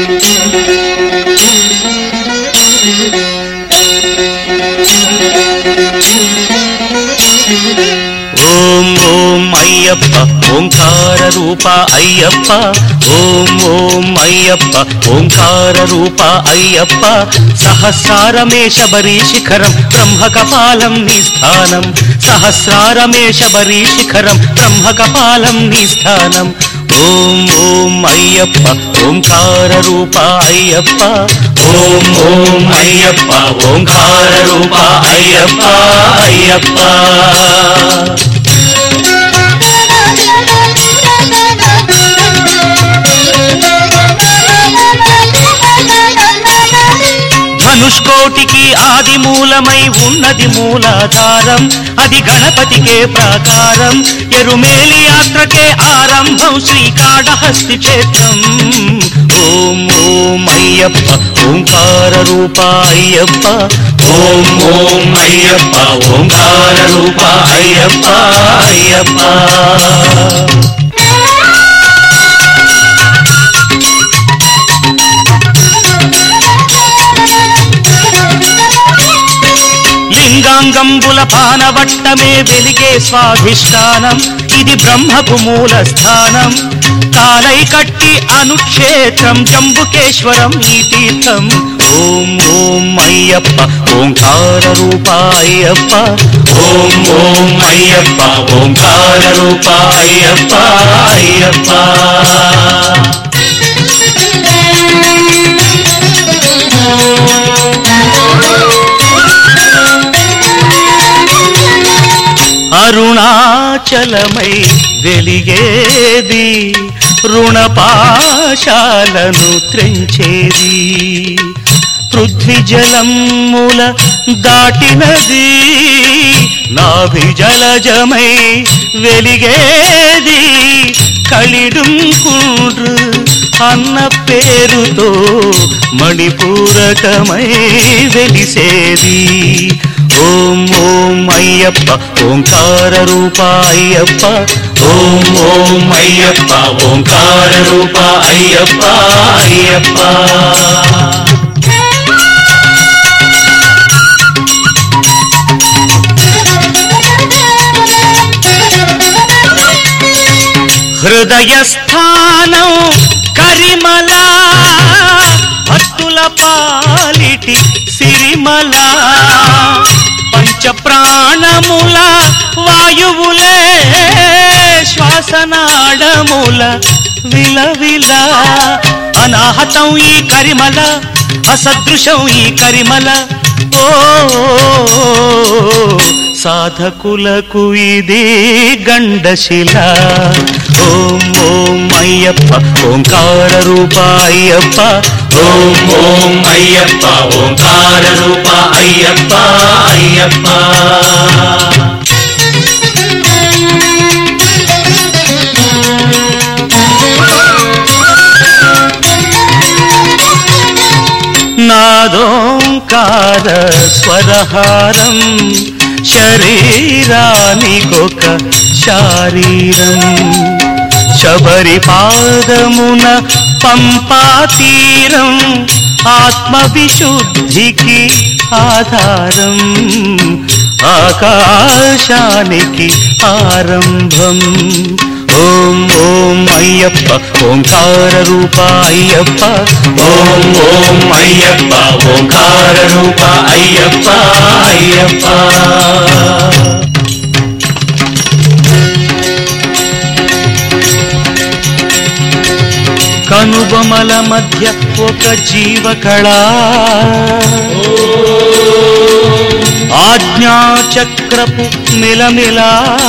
ఓం ఓం అయ్యప్ప ఓంకార రూప అయ్యప్ప ఓం ఓం అయ్యప్ప ఓంకార రూప అయ్యప్ప సహస్రారమే శబరీ శిఖరం బ్రహ్మకపాలం నీ స్థానం సహస్రారమే శబరీ శిఖరం బ్రహ్మకపాలం నీ స్థానం ఓం ఓం అయ్యప్ప ఓంకార రూప అయ్యప్ప ఓం ఓం అయ్యప్ప ఓంకార రూప అయ్యప్ప అయ్యప్ప ధనుష్కోటికి ఆది మూలమై ఉన్నది మూలాధారం అది గణపతికే ప్రాకారం ఎరుమేలి యాత్రకే ఆరంభం శ్రీకాళహస్తి క్షేత్రం ఓం ఓం అయ్యప్ప ఓంకార రూప అయ్యప్ప ఓం ఓం అయ్యప్ప ఓంకార రూప అయ్యప్ప అయ్యప్ప లింగాంగంబుల పానవట్టమే వెలిగే స్వాధిష్టానం ఇది బ్రహ్మకు మూల స్థానం కాలై కట్టి అనుక్షేత్రం జంబుకేశ్వరం ఈ తీర్థం ఓం ఓం అయ్యప్ప ఓంకార రూప అయ్యప్ప ఓం ఓం అయ్యప్ప ఓంకార రూప అయ్యప్ప అయ్యప్ప అరుణాచలమై వెలిగేది రుణపాశాలను త్రెంచేది పృథ్వీ జలముల దాటినది నాభిజలజమై వెలిగేది కలిడుంకుండ్రు అన్న పేరుతో మణిపూరకమై వెలిసేది ఓం ఓం అయ్యప్ప ఓంకార రూప అయ్యప్ప ఓం ఓం అయ్యప్ప ఓంకార రూప అయ్యప్ప అయ్యప్ప హృదయస్థానం కరిమల భక్తుల పాలిటి సిరిమల పంచ ప్రాణముల వాయువులే శ్వాసనాడముల విలవిల అనాహతం ఈ కరిమల అసదృశం ఈ కరిమల ఓ సాధకులకు ఇది గండశిల ఓం ఓం అయ్యప్ప ఓంకార రూప అయ్యప్ప ఓం ఓం అయ్యప్ప ఓంకార రూప అయ్యప్ప అయ్యప్ప నాదోంకార స్వరహారం శరీరానికొక శారీరం శబరి పాదమున పంపాతీరం ఆత్మవిశుద్ధికి ఆధారం ఆకాశానికి ఆరంభం ఓం ఓం అయ్యప్ప ఓంకార రూప అయ్యప్ప ఓం ఓం అయ్యప్ప ఓంకార రూప అయ్యప్ప అయ్యప్ప కనుబొమల మధ్య ఒక జీవకళ ఆజ్ఞాచక్రపు మిలమిలా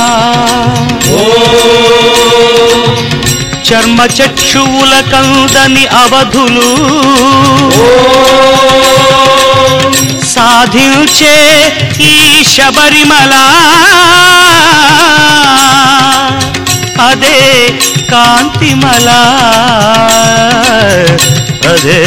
చర్మ చక్షువుల కందని అవధులు సాధించే ఈ శబరిమల అదే కాంతిమల అదే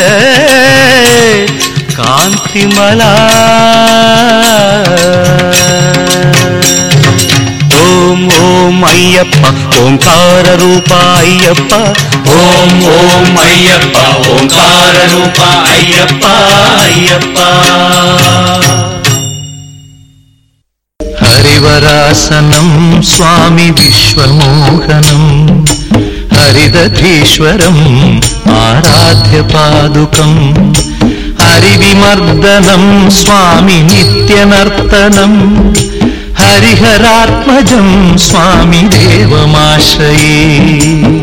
కాంతిమల ఓం ఓం అయ్యప్ప ఓంకార రూప అయ్యప్ప ఓం ఓం అయ్యప్ప ఓంకార రూప అయ్యప్ప అయ్యప్ప హరివరాసనం స్వామి విశ్వమోహనం హరిదధీశ్వరం ఆరాధ్య పాదుకం హరివిమర్దనం స్వామి నిత్యనర్తనం హరిహరాత్మజం స్వామి దేవమాశ్రయే